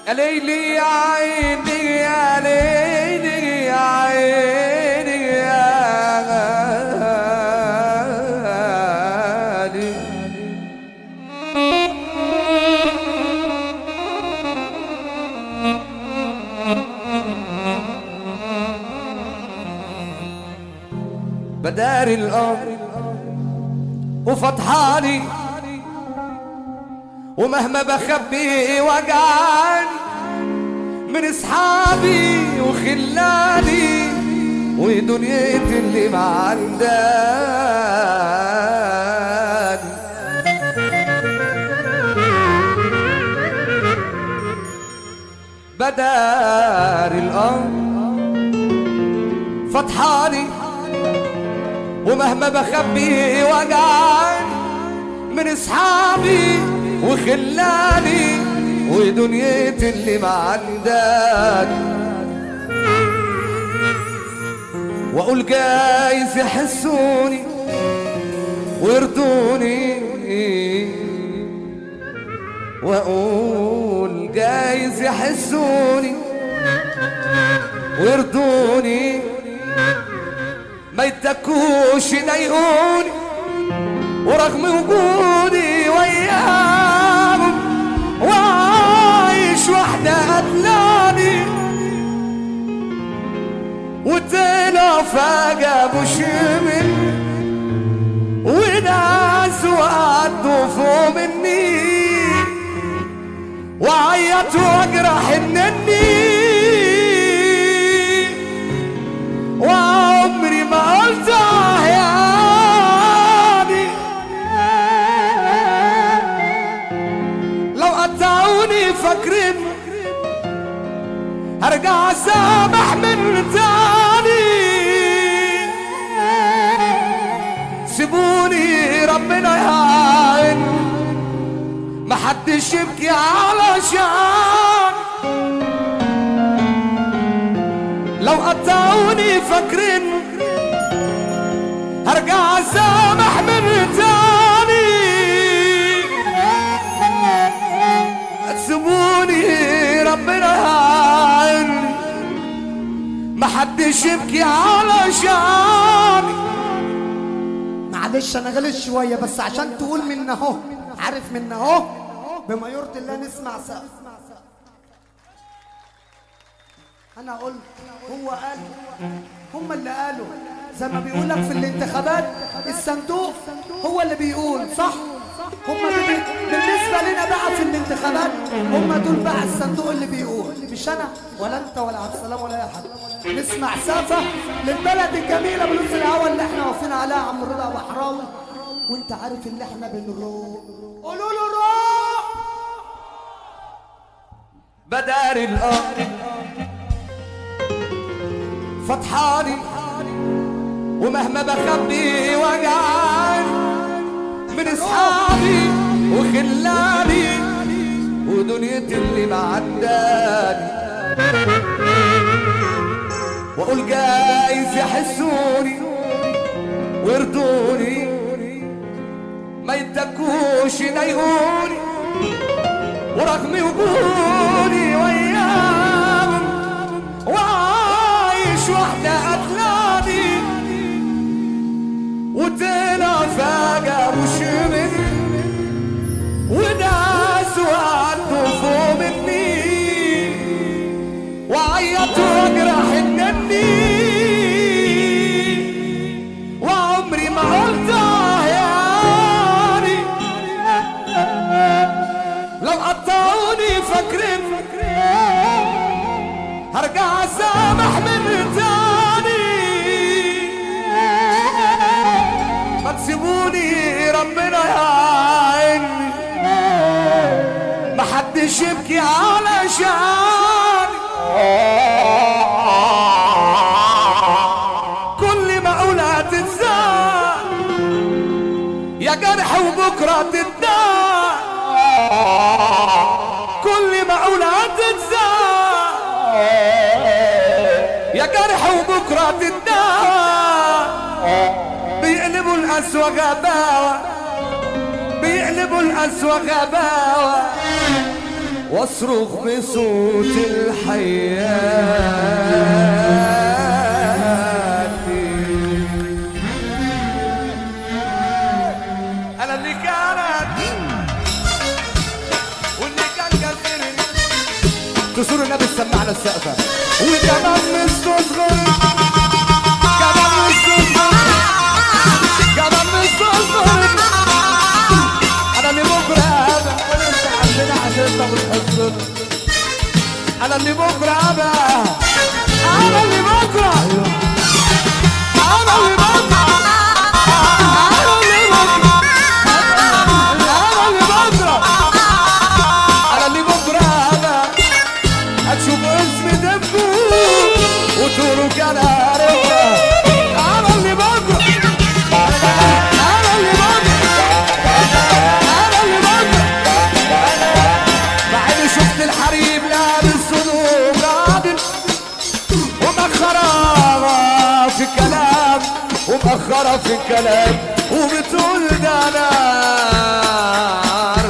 يا ليلي يا عيني يا ليلي يا عيني يا غالي بدار الأمر وفتحاني ومهما بخبي وجعاني من اصحابي وخلاني ودنيتي اللي معنداني بدار الامر فتحاني ومهما بخبي وجعاني من اصحابي وخلاني ودنيتي اللي معنداني واقول جايز يحسوني ويرضوني واقول جايز يحسوني ويرضوني ما يتكوش يضايقوني ورغم وجودي وياهم وعايش وحدة قتلاني وطلع فجأة مش من وناس وقعدوا فوق مني وعيط واجرح انني وعمري ما قلت آه يعني لو قطعوني فاكرين هرجع اسامح من تاني سيبوني ربنا يعين محدش يبكي على شان لو قطعوني فاكرين هرجع اسامح من تاني سيبوني ربنا يعيني محدش يبكي على شاني معلش انا غلط شويه بس عشان تقول من اهو عارف من اهو بما يرضي الله نسمع سقف انا قلت هو قال هم اللي قالوا زي ما بيقول لك في الانتخابات الصندوق هو اللي بيقول صح هم بي... بالنسبه لنا بقى في الانتخابات هم دول بقى الصندوق اللي بيقول مش انا ولا انت ولا عبد السلام ولا اي حد نسمع سافه للبلد الجميله بلوز الهوا اللي احنا واقفين عليها عم رضا بحراوي وانت عارف اللي احنا بنروح قولوا له روح بدار الأرض فتحاني ومهما بخبي وجعاني من اصحابي وخلاني ودنيتي اللي معداني واقول جايز يحسوني ويرضوني ما يتكوش يضايقوني ورغم وجودي وياهم وعايش وحدة قتلاني وطلع فجأة مش مني وناس وقعدوا فوق مني وعيط واجرح انني وعمري ما قلت آه يعني لو قطعوني فاكرين هرجع اسامح من تاني ما تسيبوني ربنا يعيني محدش يبكي على شاني كل ما اقولها تتزاد يا جرح وبكره تتداع كل ما اقولها تتزاد يا جرح وبكره تتداع بيقلبوا القسوة غباوة بيقلبوا القسوة غباوة واصرخ بصوت الحياة انا اللي كانت واللي كان كثير كسور النبي سمعنا السقفة وكمان مستصغر كمان مستصغر كمان مستصغر انا اللي بكره ابا انت عندنا عشان انت بتحصل انا اللي بكره ابا انا اللي بكره انا اللي بكره انا اللي بكره انا اللي بكره انا اللي بكره ابا هتشوف اسمي دبه وتقولوا كان عارفها انا اللي بكره انا اللي بكره انا اللي بكره مع اني شفت الحريم لابس صدور عادل ومأخرة في الكلام ومأخرة في الكلام وبتقول ده نار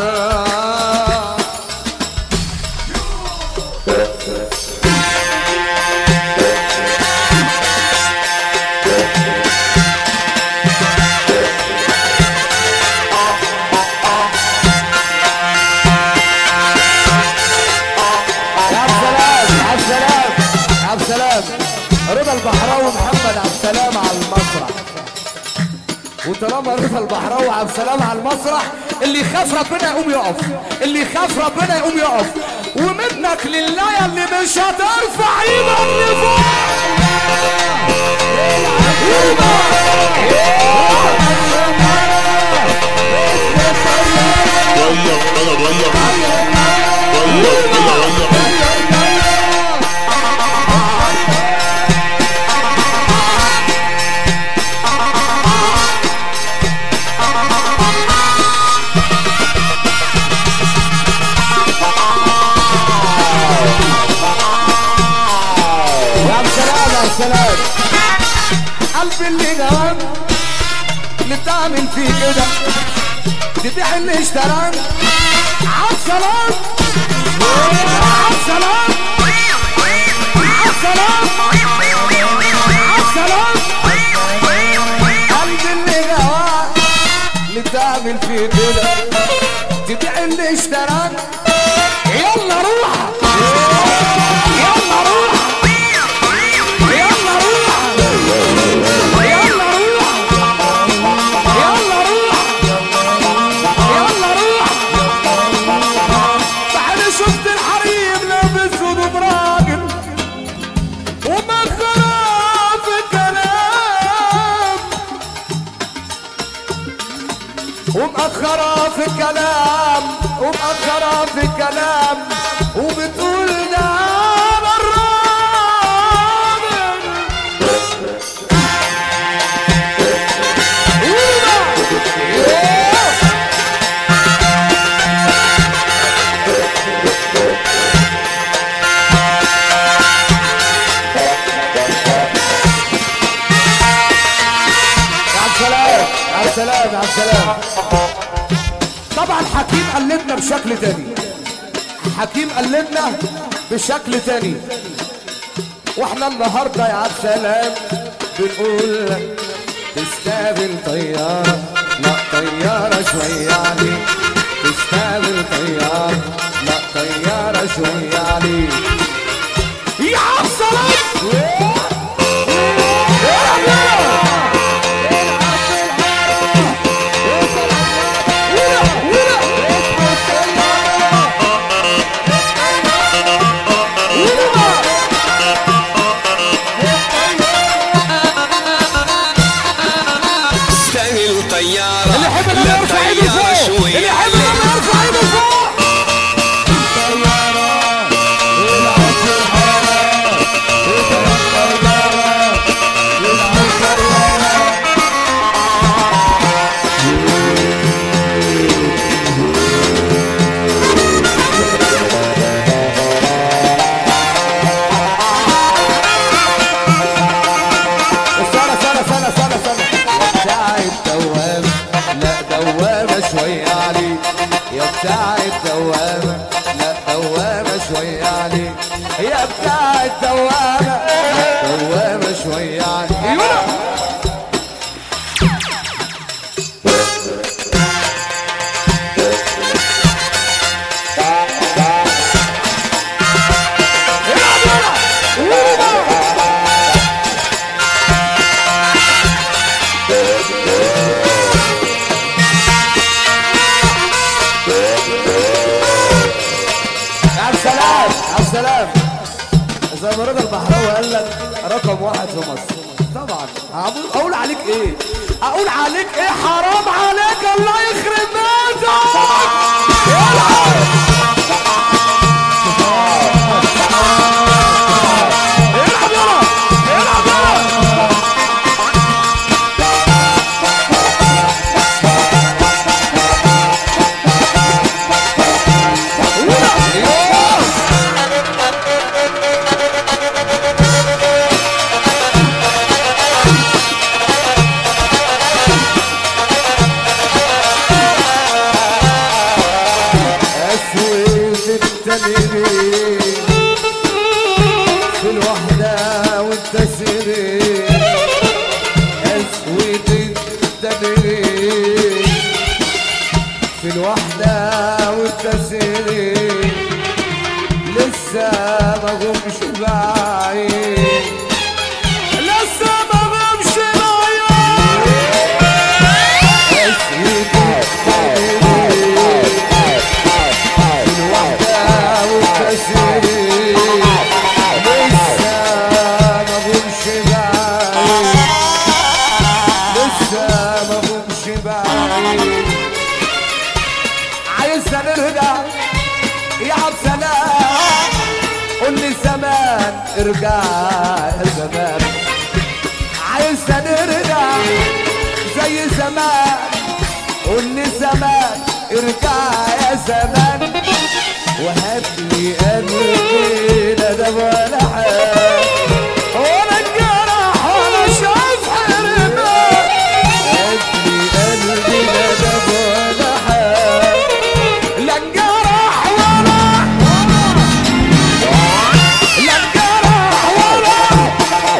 يا عبد السلام يا عبد السلام يا عبد السلام رضا البحراوي ومحمد عبد السلام على المسرح وطالما رضا البحراوي وعبد السلام على المسرح اللي يخاف ربنا يقوم يقف اللي يخاف ربنا يقوم يقف ومنك لله يا اللي مش هترفع ايدك لفوق Vaya, vaya, vaya. Vaya, vaya, vaya. يا عبد السلام يا عبد السلام قلبي اللي جوان اللي بتعمل فيه كده تبيع اللي اشتران عبد السلام عبد السلام عبد السلام عبد السلام قلبي اللي جوان اللي بتعمل فيه كده تبيع اللي اشتران يلا روح يلا روح يلا روح يلا روح يلا روح يلا روح بعد شفت الحريم لابس هدوم راجل ومخرة في الكلام ومأخرة في الكلام ومأخرة في الكلام وبتقول ده أنا الراجل يا عبد السلام يا عبد السلام يا عبد السلام طبعا حكيم قلدنا بشكل تاني حكيم قلدنا بشكل تاني واحنا النهارده يا عبد السلام بنقول تستقبل طيارة لا طيارة شوية عليك تستقبل طيارة لا طيارة شوية عليك يا عبد السلام استعمل طيارة اللي يحب لا انه يرفع ايده طيارة فوق شوي اللي يحب انه يرفع ايده فوق استنى استنى استنى استنى استنى يا بتاع الدوامة لا دوامة شوية عليك يا بتاع الدوامة لا دوامة شوية عليك يا بتاع الدوامة دوامة شوية عليك يولا يا عبد السلام عبد السلام زي ما رضا البحراوي قال لك رقم واحد في مصر طبعا هقول اقول عليك ايه اقول عليك ايه حرام عليك الله يخرب بيتك العب يلا العب يلا اسود التنين في الوحدة والتسرين اسود التنين في الوحدة والتسرين لسه ما قمش بعيد لسه ما قمش بعيد اسود التنين الوحدة والتسريح لسه ما بمش بعيد لسه ما بمش بعيد عايزنا نرجع يا عبد سلام قول لي زمان ارجع يا زمان عايزنا نرجع زي زمان قول لي زمان ارجع يا زمان وهات لي قلبي لا ده ولا حاجه ولا الجرح ولا شاف حرمان هات لي قلبي لا ده ولا حاجه لا الجرح ولا لا الجرح ولا لا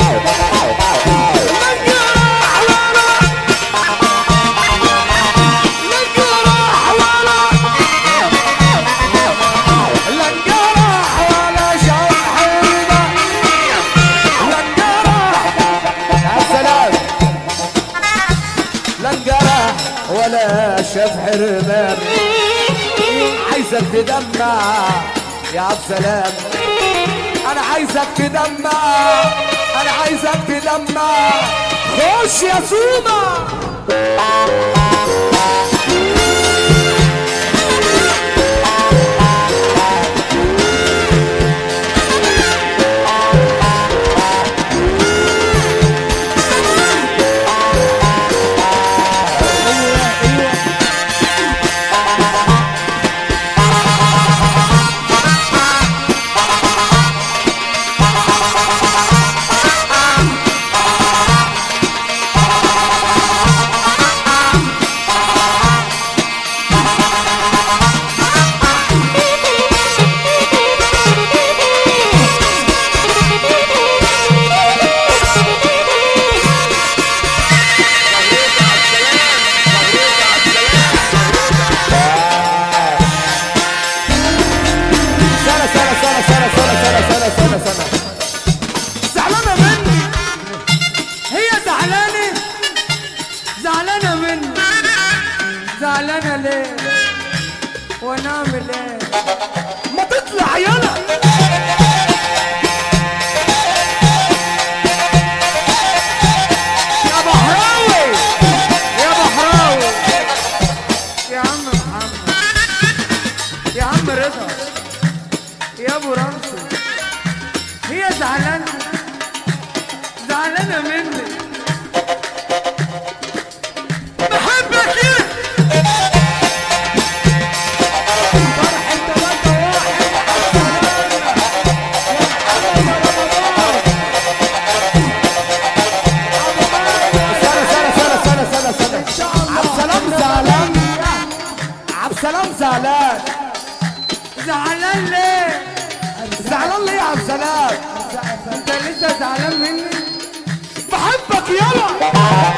الجرح ولا لا الجرح ولا لا الجرح ولا شاف حرمان لا الجرح يا سلام لا انجرح ولا شاف حرمان عايزك تدمع يا عبد سلام انا عايزك تدمع انا عايزك تدمع خش يا سوما سنة سنة سنة سنة سنة سنة سنة سنة سنة زعلانة مني هي زعلانة زعلانة مني زعلانة ليه وانا اعمل ايه ما تطلع يلا يا بحراوي يا بحراوي يا عم محمد يا عم رضا يا ابو رمسي هي زعلانه زعلانه مني بحبك ايه فرح انت وانت واحد سنة سنة سنة سنة سنة سنة عبد السلام زعلان عبد السلام زعلان زعلان ليه؟ زعلان ليه يا عبد السلام انت لسه زعلان مني؟ بحبك يلا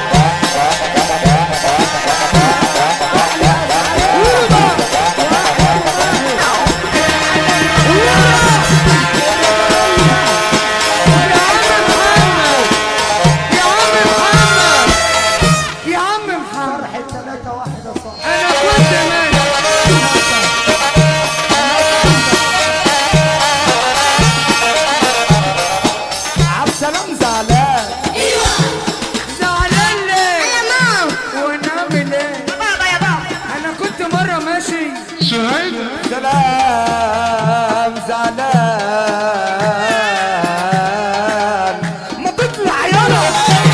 يا عم محمد يا عم محمد فرحة ثلاثة واحد يا صاحبي انا كنت ماشي عبد السلام زعلان زعلان ليه؟ ونعمل ايه؟ انا كنت مرة ماشي سلام زعلان ما تطلع يلا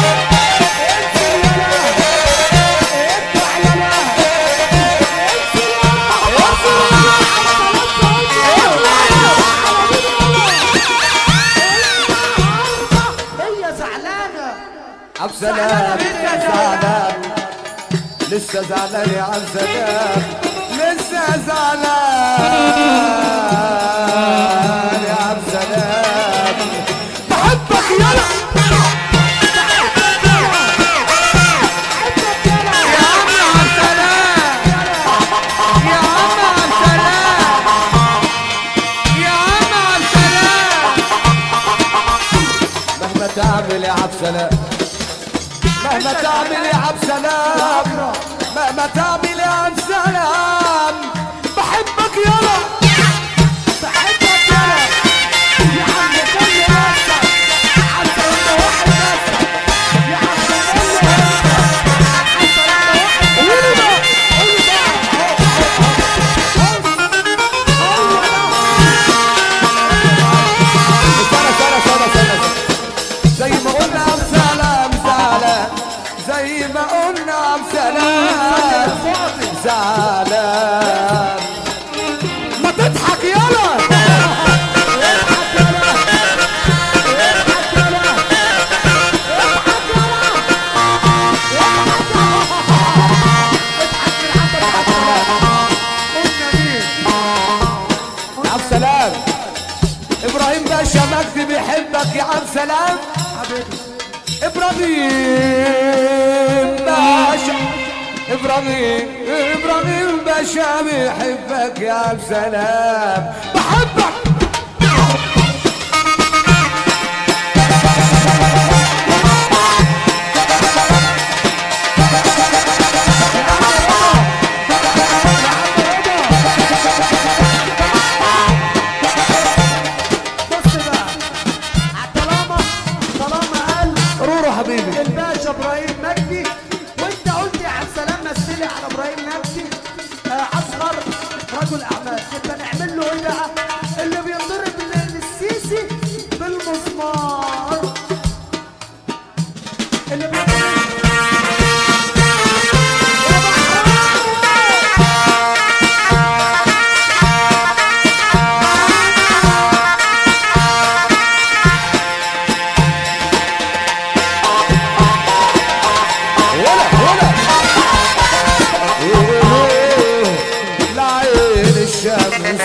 هي زعلانة عبد السلام زعلان لسه زعلان يا عبد السلام لسه زعلان يا عبد السلام بحبك يلا يا عم عبد السلام يا عم عبد السلام يا عم عبد السلام مهما تعمل يا عبد السلام مهما تعمل يا عبد السلام مهما تعمل يا عبد السلام بحبك يلا بحبك يلا يا عم كل نفسك يا عم كل واحد نفسك يا عم كل قولوا بقى قولوا بقى سنة سنة سنة سنة زي ما قلنا عم سلام زعلان زي ما قلنا عم سلام زعلان ما تضحك يلا عبد السلام ابراهيم باشا مجدي بيحبك يا عبد السلام ابراهيم باشا ابراهيم ابراهيم باشا بيحبك يا عبد السلام بحبك بص بقى طالما طالما قال رورو حبيبي الباشا ابراهيم مجدي وانت قلت يا عبد السلام مثلي على ابراهيم مجدي آه، اصغر رجل اعمال يبقى نعمل له ايه بقى؟ اللي بينضرب للسيسي بالمسمار اللي بينضرب يا ولا ولا لعين الشمس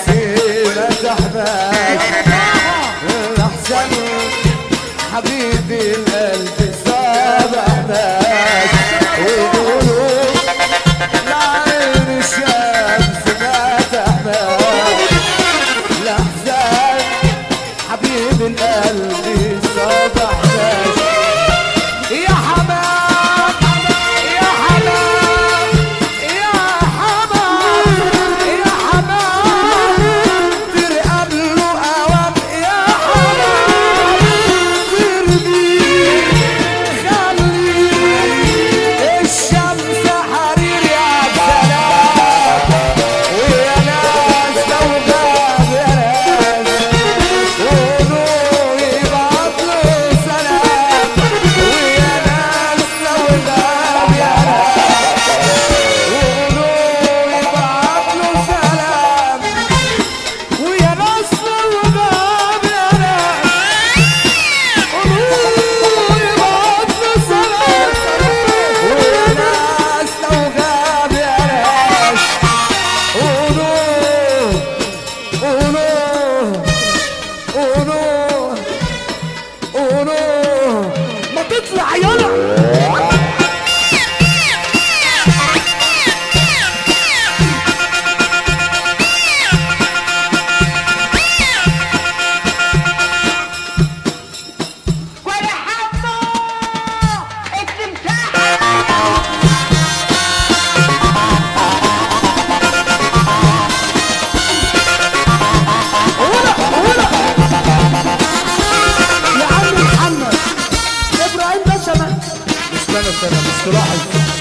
سنة مش تلاحظ